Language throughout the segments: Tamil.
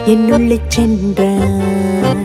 என்னுள்ளே சென்றான்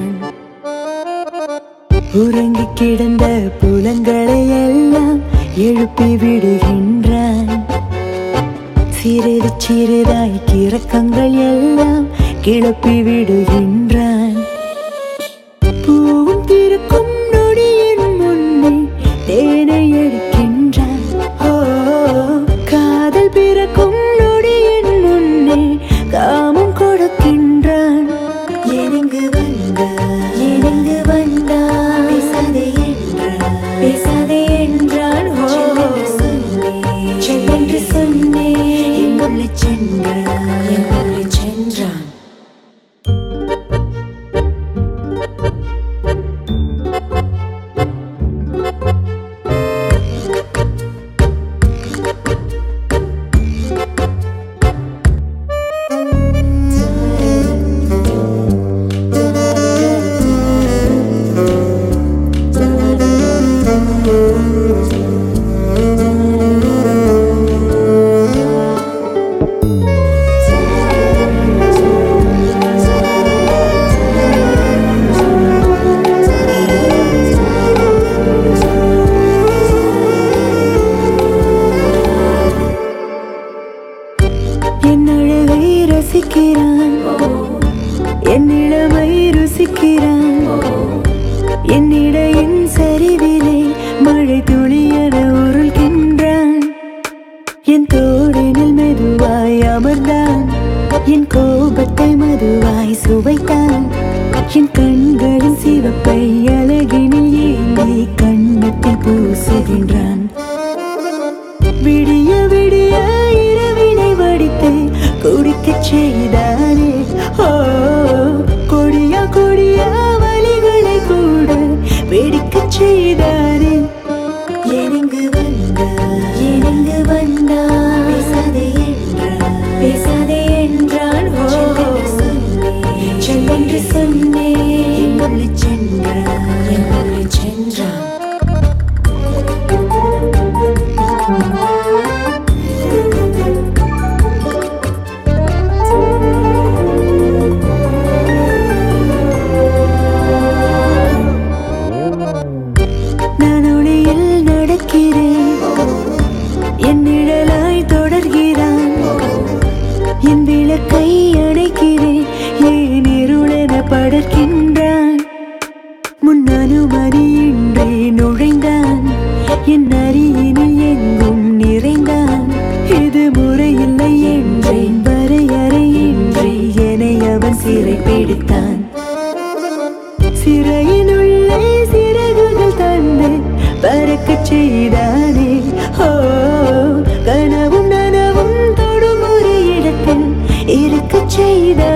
உறங்கி கிடந்த புலங்களை எல்லாம் எழுப்பி விடுகின்றான் சிறிது சிறிதாய் கிறக்கங்கள் எல்லாம் கிளப்பி விடுகின்றான் பூவும் திறக்கும் நொடியின் முன்னே தேனை எடுக்கின்றான் ஓ காதல் பிறக்கும் நொடியின் முன்னே காமம் கொடுக்கின்றான் எனங்கு வந்தான் எனங்கு வந்தான் பேசாதே என்றான் பேசாதே என்றான் ஓ செல்லென்று சொன்னேன் எங்குள்ளே சென்றான் எங்குள்ளே சென்றான் என் அழகை ரசிக்கிறான் என் இளமை ருசிக்கிறான் என் இடையின் சரிவிலே மழை துளியென உருள்கின்றான் என் தோழினில் மெதுவாய் அமர்ந்தான் என் கோபத்தை மதுவாய் சுவைத்தான் என் கண்களின் சிவப்பை அழகினில் ஏந்தி கண்ணத்தில் பூசுகின்றான் விடிய விடிய இரவினை வடித்து குடிக்கச் செய்தானே ஓ கொடியா கொடியா வலிகளை கூட வெடிக்கச் செய்தானே எனங்கு வந்தா எனங்கு வந்தா பேசாதே என்றான் பேசாதே என்றான் ஓ செல்லென்று சொன்னேன் எங்குள்ளே சென்றான் எங்குள்ளே சென்றான் நான் ஒளியில் நடக்கிறேன் என் நிழலாய் தொடர்கிறான் என் விளக்கை அணைக்கிறேன் ஏன் இருளென படர்கின்றான் முன் அனுமதியின்றி நுழைந்தான் என் அருகினில் எங்கும் நிறைந்தான் இது முறையில்லை என்றேன் வரையறையின்றி என்னை அவன் சிறை பிடித்தான் சிறையினுள்ளே சிறகுகள் தந்து பறக்கச் செய்தானே ஓ கனவும் நனவும் தொடும் ஒரு இடத்தில் இருக்கச் செய்தானே